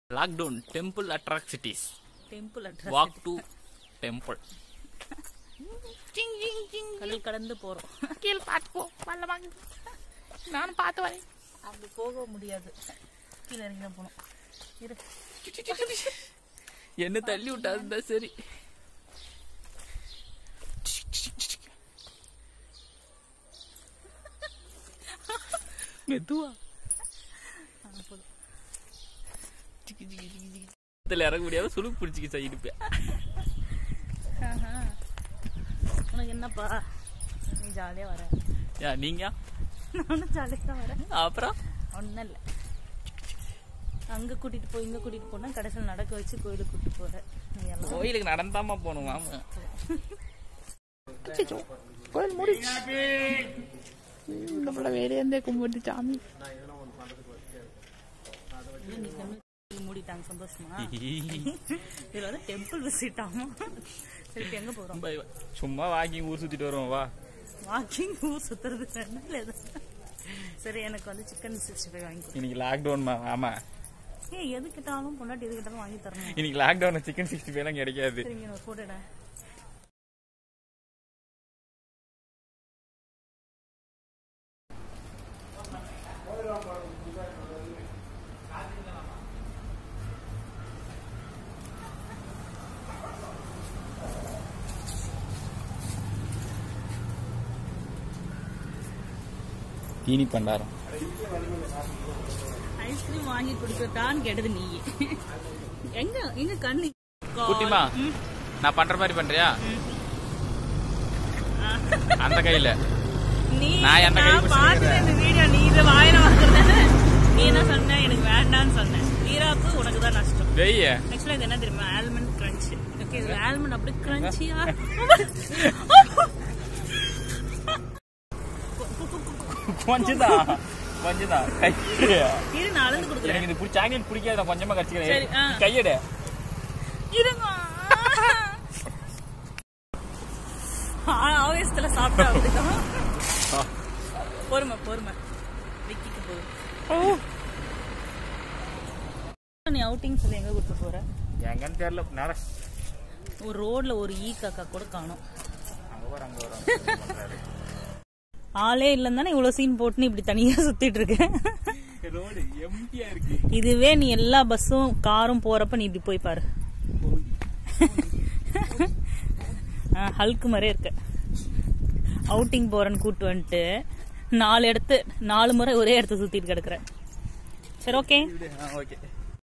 Lockdown temple atrocities temple walk to temple கடல் கடந்து போறோம் கீழே பார்த்துக்கோ பல்ல வாங்க நானும் பார்த்து வரேன் அப்படி போக முடியாது கீழே இறங்கி தான் போகணும் இரு என்ன தள்ளி விட்டா இருந்தா சரி மெதுவா ஆ, போதும். இதுல இறங்க முடியாத சுழுக்கு பிடிச்சிக்கிச்சா இடுப்பு ஆஹா. உனக்கு என்னப்பா நீ ஜாலியா வர யா நீங்க நானும் ஜாலியா தான் வரேன் அப்புறம் ஒன்றும் இல்லை அங்க கூட்டிட்டு போய் இங்க கூட்டிட்டு போனா கடைசியில் நடக்க வச்சு கோயிலுக்கு கூட்டிட்டு போற நீ எல்லாம் கோயிலுக்கு நடந்தாமா போகணும் மாமா கோயில் முடிச்சு நம்மள வேலையே இருந்தே கும்பிட்டு சாமி நீ கண்ணு மூடிட்டாங்க சந்தோஷமா இதுல வந்து டெம்பிள் விசிட் ஆகும் சரி இப்ப எங்க போறோம் ரொம்ப சும்மா வாக்கிங் ஊர் சுத்திட்டு வருவோம் வா வாக்கிங் ஊர் சுத்துறது வேணாம் எது சரி எனக்கு வந்து சிக்கன் சிக்ஸ்டி ஃபைவ் வாங்கி கொடு இன்னைக்கு லாக்டவுன் ஆமா ஏய் எது கிட்டாலும் பொண்டாட்டி எது கிட்டாலும் வாங்கி தரணும் இன்னைக்கு லாக்டவுன் சிக்கன் சிக்ஸ்டி ஃபைவ் எல்லாம் கிடைக்காது சரி இங்க ஒரு போட்டோ எடு. தீனி பண்டாரம் ஐஸ்கிரீம் வாங்கி கொடுக்கட்டான்னு கேட்டது நீ எங்க எங்க கண்ணு குட்டிமா நான் பண்ற மாதிரி பண்றியா அந்த கையில நீ நான் என்ன கை நான் பிடிச்சு பார்த்துட்டேன் இந்த வீடியோ நீ இதை வாயில வாங்குறத நீ என்ன சொன்ன எனக்கு வேண்டாம்னு சொன்ன வீராப்பு உனக்கு தான் நஷ்டம் வெய்ய ஆக்சுவலா இது என்ன தெரியுமா ஆல்மண்ட் கிரன்ச் ஓகே இது ஆல்மண்ட் அப்படி கிரன்ச்சியா கொஞ்சம்தான் கொஞ்சம்தான் கை இரு நான் அளந்து கொடுக்குறேன் எனக்கு இது பிடிச்ச சாக்லேட் பிடிக்காத நான் கொஞ்சமா சரி, கடிச்சுக்கிறேன் ஆ. கையெடு இருங்க ஆவேசத்துல சாப்பிட்டா அப்படிதான் பொறுமை பொறுமை விக்கிக்கு போதும் நீ அவுட்டிங் சொல்லி எங்க கூட்டு போற எங்கன்னு தெரியல நேரம் ஒரு ரோட்ல ஒரு ஈ காக்கா கூட காணும் அங்க வர அங்க வர ஆளே இல்லைன்னு தானே இவ்வளவு சீன் போட்டுன்னு இப்படி தனியா சுத்திட்டு இருக்க ரோடு எம்டியா இருக்கு இதுவே நீ எல்லா பஸ்ஸும் காரும் போறப்ப நீ இப்படி போய் பாரு ஆ, ஹல்க் மாதிரியே இருக்க அவுட்டிங் போறேன்னு கூட்டு வந்துட்டு நாலு இடத்து நாலு முறை ஒரே இடத்த சுத்திட்டு கிடக்குற சரி ஓகே ஓகே